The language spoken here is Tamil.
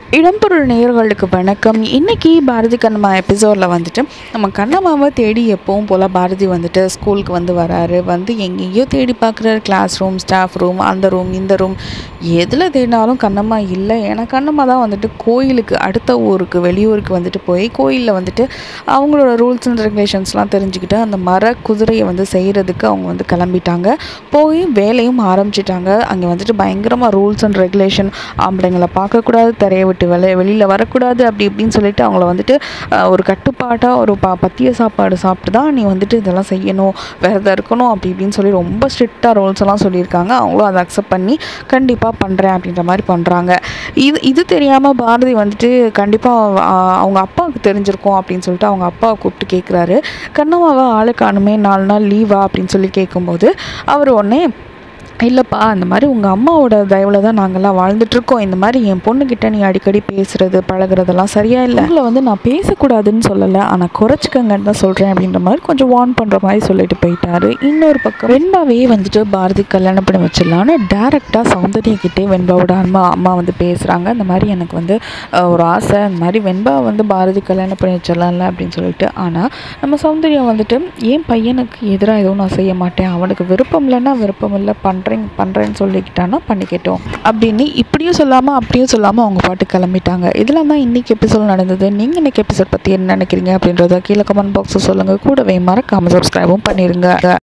இடம்பொருள் நேயர்களுக்கு வணக்கம் இன்னைக்கு பாரதி கண்ணம்மா எபிசோடில் வந்துட்டு நம்ம கண்ணம்மாவை தேடி எப்பவும் போல் பாரதி வந்துட்டு ஸ்கூலுக்கு வந்து வராரு வந்து எங்கேயோ தேடி பார்க்குறாரு கிளாஸ் ரூம் ஸ்டாஃப் ரூம் அந்த ரூம் இந்த ரூம் எதில் தேடினாலும் கண்ணம்மா இல்லை ஏன்னா கண்ணம்மா தான் வந்துட்டு கோயிலுக்கு அடுத்த ஊருக்கு வெளியூருக்கு வந்துட்டு போய் கோயிலில் வந்துட்டு அவங்களோட ரூல்ஸ் அண்ட் ரெகுலேஷன்ஸ்லாம் தெரிஞ்சுக்கிட்டு அந்த மர குதிரையை வந்து செய்கிறதுக்கு அவங்க வந்து கிளம்பிட்டாங்க போய் வேலையும் ஆரம்பிச்சிட்டாங்க அங்கே வந்துட்டு பயங்கரமாக ரூல்ஸ் அண்ட் ரெகுலேஷன் ஆம்பளைங்களை பார்க்கக்கூடாது திரையை விட்டு வெளியே வெளியில் வரக்கூடாது அப்படி இப்படின்னு சொல்லிட்டு அவங்கள வந்துட்டு அஹ், ஒரு கட்டுப்பாட்டாக ஒரு ப பத்திய சாப்பாடு சாப்பிட்டு தான் நீ வந்துட்டு இதெல்லாம் செய்யணும் விரதம் இருக்கணும் அப்படி இப்படின்னு சொல்லி ரொம்ப ஸ்ட்ரிக்டாக ரூல்ஸ் எல்லாம் சொல்லியிருக்காங்க அவங்களும் அதை அக்செப்ட் பண்ணி கண்டிப்பாக பண்ணுறேன் அப்படின்ற மாதிரி பண்ணுறாங்க இது இது தெரியாமல் பாரதி வந்துட்டு கண்டிப்பாக அவங்க அப்பாவுக்கு தெரிஞ்சிருக்கும் அப்படின்னு சொல்லிட்டு அவங்க அப்பாவை கூப்பிட்டு கேட்குறாரு கண்ணம்மாவை ஆளு காணுமே நாலு நாள் லீவா அப்படின்னு சொல்லி கேட்கும்போது அவர் உடனே இல்லைப்பா இந்த மாதிரி உங்கள் அம்மாவோட தயவில் தான் நாங்கள்லாம் வாழ்ந்துட்டுருக்கோம் இந்த மாதிரி என் பொண்ணுக்கிட்ட நீ அடிக்கடி பேசுகிறது பழகுறதெல்லாம் சரியா இல்லை உங்களை வந்து நான் பேசக்கூடாதுன்னு சொல்லலை ஆனால் குறைச்சிக்கங்கன்னு தான் சொல்கிறேன் அப்படின்ற மாதிரி கொஞ்சம் வார்ன் பண்ணுற மாதிரி சொல்லிட்டு போயிட்டாரு இன்னொரு பக்கம் வெண்பாவே வந்துட்டு பாரதி கல்யாணம் பண்ணி வச்சிடலான்னு டேரெக்டாக சௌந்தர்யக்கிட்டே வெண்பாவோட அம்மா அம்மா வந்து பேசுகிறாங்க இந்த மாதிரி எனக்கு வந்து அஹ், ஒரு ஆசை இந்த மாதிரி வெண்பா வந்து பாரதி கல்யாணம் பண்ணி வச்சிடலாம்ல அப்படின்னு சொல்லிட்டு ஆனால் நம்ம சௌந்தர்யம் வந்துட்டு என் பையனுக்கு எதிராக எதுவும் நான் செய்ய மாட்டேன் அவனுக்கு விருப்பம் இல்லைன்னா விருப்பம் இல்லை பண்ணுறேன் பண்ணுறேன்னு சொல்லிக்கிட்டான்னா பண்ணிக்கட்டும் அப்படின்னு இப்படியும் சொல்லாமல் அப்படியும் சொல்லாமல் அவங்க பாட்டு கிளம்பிட்டாங்க இதெல்லாம் தான் இன்றைக்கி எபிசோட் நடந்தது நீங்கள் இன்னைக்கு எபிசோட் பற்றி என்ன நினைக்கிறீங்க அப்படின்றத கீழே கமெண்ட் பாக்ஸில் சொல்லுங்கள் கூடவே மறக்காமல் சப்ஸ்கிரைபும் பண்ணிடுங்க